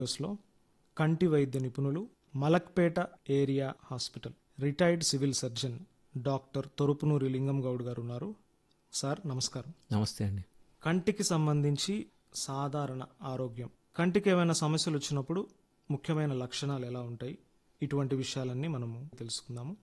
లో కంటి వైద్య నిపుణులు Malakpet area hospital retired civil surgeon doctor Thorupunuri Lingam Goud గారు ఉన్నారు సార్ నమస్కారం నమస్తే అండి కంటికి సంబంధించి సాధారణ ఆరోగ్యం కంటికి ఏమైనా సమస్యలు వచ్చినప్పుడు ముఖ్యమైన లక్షణాలు ఎలా ఉంటాయి ఇటువంటి విషయాలన్నీ మనము తెలుసుకుందాము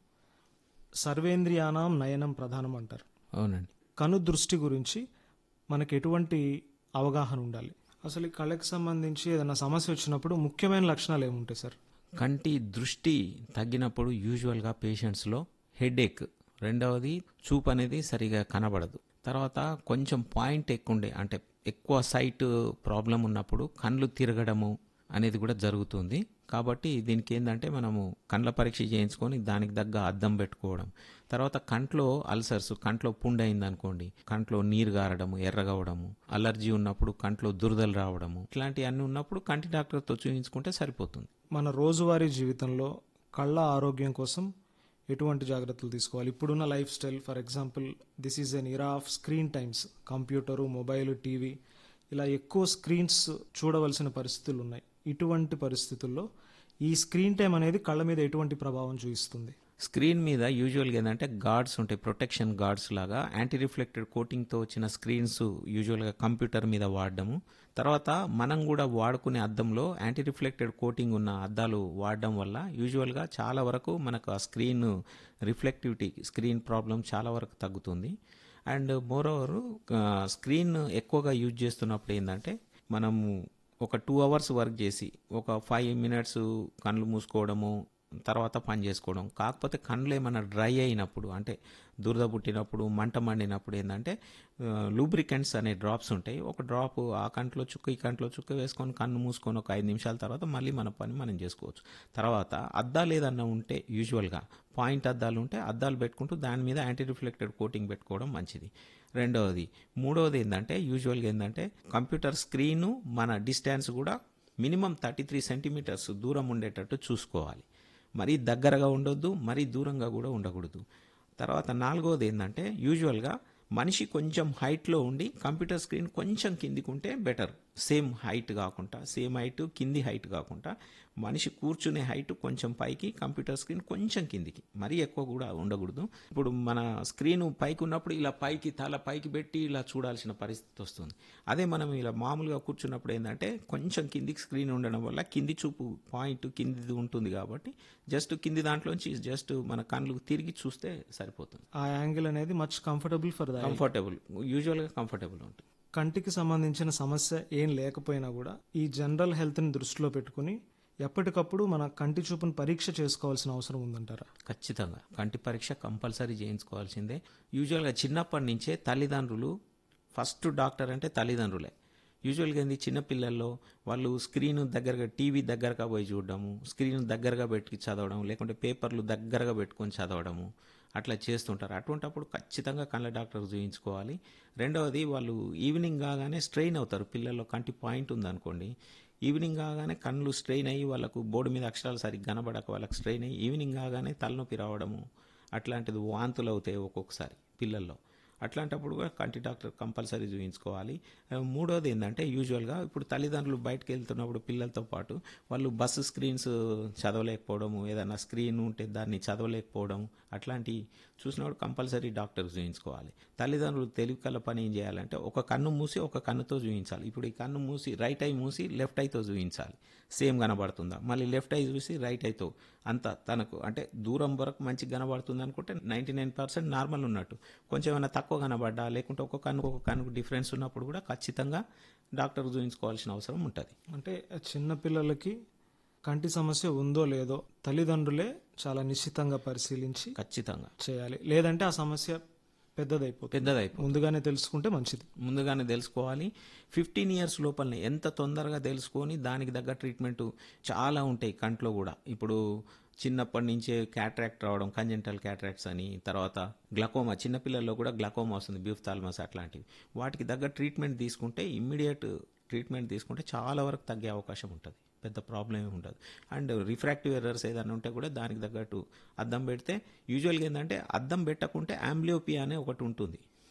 సర్వేంద్రియానాం నయనం ప్రధానం అంటారు అవునండి కను దృష్టి గురించి మనకి ఎటువంటి అవగాహన ఉండాలి అసలు ఈ కళ్ళకి సంబంధించి ఏదైనా సమస్య వచ్చినప్పుడు ముఖ్యమైన లక్షణాలు ఏముంటాయి సార్ కంటి దృష్టి తగ్గినప్పుడు యూజువల్గా పేషెంట్స్లో హెడేక్ రెండవది చూపు అనేది సరిగా కనబడదు తర్వాత కొంచెం పాయింట్ ఎక్కువ ఉండే అంటే ఎక్కువ సైట్ ప్రాబ్లం ఉన్నప్పుడు కండ్లు తిరగడము అనేది కూడా జరుగుతుంది కాబట్టి దీనికి ఏంటంటే మనము కండ్ల పరీక్ష చేయించుకొని దానికి తగ్గ అద్దం పెట్టుకోవడం తర్వాత కంట్లో అల్సర్స్ కంట్లో పుండు అయింది అనుకోండి కంట్లో నీరు గారడము ఎర్రగవడము అలర్జీ ఉన్నప్పుడు కంట్లో దురదలు రావడము ఇట్లాంటివన్నీ ఉన్నప్పుడు కంటి డాక్టర్తో చూపించుకుంటే సరిపోతుంది మన రోజువారీ జీవితంలో కళ్ళ ఆరోగ్యం కోసం ఎటువంటి జాగ్రత్తలు తీసుకోవాలి ఇప్పుడున్న life style for example this is an era of screen times computer mobile TV ఇలా ఎక్కువ స్క్రీన్స్ చూడవలసిన పరిస్థితులు ఉన్నాయి ఇటువంటి పరిస్థితుల్లో ఈ స్క్రీన్ టైం అనేది కళ్ళ మీద ఎటువంటి ప్రభావం చూపిస్తుంది స్క్రీన్ మీద యూజువల్గా ఏంటంటే గార్డ్స్ ఉంటాయి ప్రొటెక్షన్ గార్డ్స్ లాగా యాంటీ రిఫ్లెక్టెడ్ కోటింగ్తో వచ్చిన స్క్రీన్స్ యూజువల్గా కంప్యూటర్ మీద వాడడము తర్వాత మనం కూడా వాడుకునే అద్దంలో యాంటీ రిఫ్లెక్టెడ్ కోటింగ్ ఉన్న అద్దాలు వాడడం వల్ల యూజువల్గా చాలా వరకు మనకు ఆ స్క్రీన్ రిఫ్లెక్టివిటీ స్క్రీన్ ప్రాబ్లం చాలా వరకు తగ్గుతుంది అండ్ మోర్ ఓవర్ స్క్రీన్ ఎక్కువగా యూజ్ చేస్తున్నప్పుడు ఏంటంటే మనము ఒక టూ అవర్స్ వర్క్ చేసి ఒక ఫైవ్ మినిట్స్ కళ్ళు మూసుకోవడము తర్వాత పని చేసుకోవడం కాకపోతే కళ్ళు ఏమైనా డ్రై అయినప్పుడు అంటే దురద పుట్టినప్పుడు మంట మండినప్పుడు ఏంటంటే లూబ్రికెంట్స్ అనే డ్రాప్స్ ఉంటాయి ఒక డ్రాప్ ఆ కంట్లో చుక్క ఈ కంట్లో చుక్క వేసుకొని కన్ను మూసుకొని ఒక ఐదు నిమిషాల తర్వాత మళ్ళీ మన పని మనం చేసుకోవచ్చు తర్వాత అద్దాలు ఏదన్నా ఉంటే యూజువల్గా పాయింట్ అద్దాలు ఉంటే అద్దాలు పెట్టుకుంటూ దాని మీద యాంటీ రిఫ్లెక్టెడ్ కోటింగ్ పెట్టుకోవడం మంచిది రెండవది మూడవది ఏంటంటే యూజువల్గా ఏంటంటే కంప్యూటర్ స్క్రీను మన డిస్టెన్స్ కూడా మినిమం థర్టీ త్రీ సెంటీమీటర్స్ దూరం ఉండేటట్టు చూసుకోవాలి మరీ దగ్గరగా ఉండొద్దు మరీ దూరంగా కూడా ఉండకూడదు తర్వాత నాలుగవది ఏంటంటే యూజువల్గా మనిషి కొంచెం హైట్లో ఉండి కంప్యూటర్ స్క్రీన్ కొంచెం కిందికి ఉంటే బెటర్ సేమ్ హైట్ కాకుండా సేమ్ హైట్ కింది హైట్ కాకుండా మనిషి కూర్చునే హైట్ కొంచెం పైకి కంప్యూటర్ స్క్రీన్ కొంచెం కిందికి మరీ ఎక్కువ కూడా ఉండకూడదు ఇప్పుడు మన స్క్రీన్ పైకి ఉన్నప్పుడు ఇలా పైకి తల పైకి పెట్టి ఇలా చూడాల్సిన పరిస్థితి వస్తుంది అదే మనం ఇలా మామూలుగా కూర్చున్నప్పుడు ఏంటంటే కొంచెం కిందికి స్క్రీన్ ఉండడం వల్ల కింది చూపు పాయింట్ కిందిది ఉంటుంది కాబట్టి జస్ట్ కింది దాంట్లోంచి జస్ట్ మన కళ్ళు తిరిగి చూస్తే సరిపోతుంది ఆ యాంగిల్ అనేది much comfortable for the comfortable యూజువల్గా కంఫర్టబుల్ ఉంటుంది కంటికి సంబంధించిన సమస్య ఏం లేకపోయినా కూడా ఈ జనరల్ హెల్త్ని దృష్టిలో పెట్టుకుని ఎప్పటికప్పుడు మన కంటి చూపును పరీక్ష చేసుకోవాల్సిన అవసరం ఉందంటారా ఖచ్చితంగా కంటి పరీక్ష కంపల్సరీ చేయించుకోవాల్సిందే యూజువల్గా చిన్నప్పటి నుంచే తల్లిదండ్రులు ఫస్ట్ డాక్టర్ అంటే తల్లిదండ్రులే యూజువల్గా ఏంది చిన్నపిల్లల్లో వాళ్ళు స్క్రీన్ దగ్గరగా టీవీ దగ్గరగా పోయి చూడడము స్క్రీన్ దగ్గరగా పెట్టి చదవడం లేకుంటే పేపర్లు దగ్గరగా పెట్టుకొని చదవడము అట్లా చేస్తుంటారు అటువంటప్పుడు ఖచ్చితంగా కళ్ళ డాక్టర్ చూయించుకోవాలి రెండవది వాళ్ళు ఈవినింగ్ కాగానే స్ట్రెయిన్ అవుతారు పిల్లల్లో కంటి పాయింట్ ఉందనుకోండి ఈవినింగ్ కాగానే కళ్ళు స్ట్రెయిన్ అయ్యి వాళ్ళకు బోర్డు మీద అక్షరాలు సరిగ్గా కనబడక వాళ్ళకి స్ట్రెయిన్ అయ్యి ఈవినింగ్ కాగానే తలనొప్పి రావడము అట్లాంటిది వాంతులు అవుతాయి ఒక్కొక్కసారి పిల్లల్లో అట్లాంటప్పుడు కూడా కంటి డాక్టర్ కంపల్సరీ చూపించుకోవాలి మూడోది ఏంటంటే యూజువల్గా ఇప్పుడు తల్లిదండ్రులు బయటకు వెళ్తున్నప్పుడు పిల్లలతో పాటు వాళ్ళు బస్సు స్క్రీన్స్ చదవలేకపోవడము ఏదైనా స్క్రీన్ ఉంటే దాన్ని చదవలేకపోవడం అట్లాంటి చూసినప్పుడు కంపల్సరీ డాక్టర్ చూపించుకోవాలి తల్లిదండ్రులు తెలివి కల పని ఏం చేయాలంటే ఒక కన్ను మూసి ఒక కన్నుతో చూపించాలి ఇప్పుడు ఈ కన్ను మూసి రైట్ ఐ మూసి లెఫ్ట్ ఐతో చూపించాలి సేమ్ కనబడుతుందా మళ్ళీ లెఫ్ట్ ఐ చూసి రైట్ ఐతో అంత తనకు అంటే దూరం వరకు మంచిగా కనబడుతుంది అనుకుంటే నైంటీ నైన్ పర్సెంట్ నార్మల్ ఉన్నట్టు కొంచెం ఏమైనా తక్కువ కనబడ్డా లేకుంటే ఒక కన్ను ఒక కన్నుకు డిఫరెన్స్ ఉన్నప్పుడు కూడా ఖచ్చితంగా డాక్టర్ చూపించుకోవాల్సిన అవసరం ఉంటుంది అంటే చిన్న పిల్లలకి కంటి సమస్య ఉందో లేదో తల్లిదండ్రులే చాలా నిశ్చితంగా పరిశీలించి ఖచ్చితంగా చేయాలి లేదంటే ఆ సమస్య పెద్దదైపోతుంది పెద్దదైపో ముందుగానే తెలుసుకుంటే మంచిది ముందుగానే తెలుసుకోవాలి ఫిఫ్టీన్ ఇయర్స్ లోపలనే ఎంత తొందరగా తెలుసుకొని దానికి తగ్గ ట్రీట్మెంట్ చాలా ఉంటాయి కంట్లో కూడా ఇప్పుడు చిన్నప్పటి నుంచే క్యాట్రాక్ట్ రావడం కంజెంటల్ క్యాట్రాక్ట్స్ అని తర్వాత గ్లకోమా చిన్నపిల్లల్లో కూడా గ్లకోమా వస్తుంది బ్యూఫ్థాల్మస్ అట్లాంటివి వాటికి తగ్గ ట్రీట్మెంట్ తీసుకుంటే ఇమ్మీడియట్ ట్రీట్మెంట్ తీసుకుంటే చాలా వరకు తగ్గే అవకాశం ఉంటుంది పెద్ద ప్రాబ్లం ఏమి ఉండదు అండ్ రిఫ్రాక్టివ్ ఎర్రర్స్ ఏదైనా ఉంటే కూడా దానికి తగ్గట్టు అద్దం పెడితే యూజువల్గా ఏంటంటే అద్దం పెట్టకుంటే ఆంబ్లియోపియా అనే ఒకటి ఉంటుంది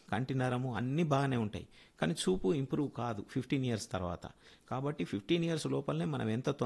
కంటి నరము అన్నీ బాగానే ఉంటాయి కానీ చూపు ఇంప్రూవ్ కాదు ఫిఫ్టీన్ ఇయర్స్ తర్వాత కాబట్టి ఫిఫ్టీన్ ఇయర్స్ లోపలనే మనం ఎంత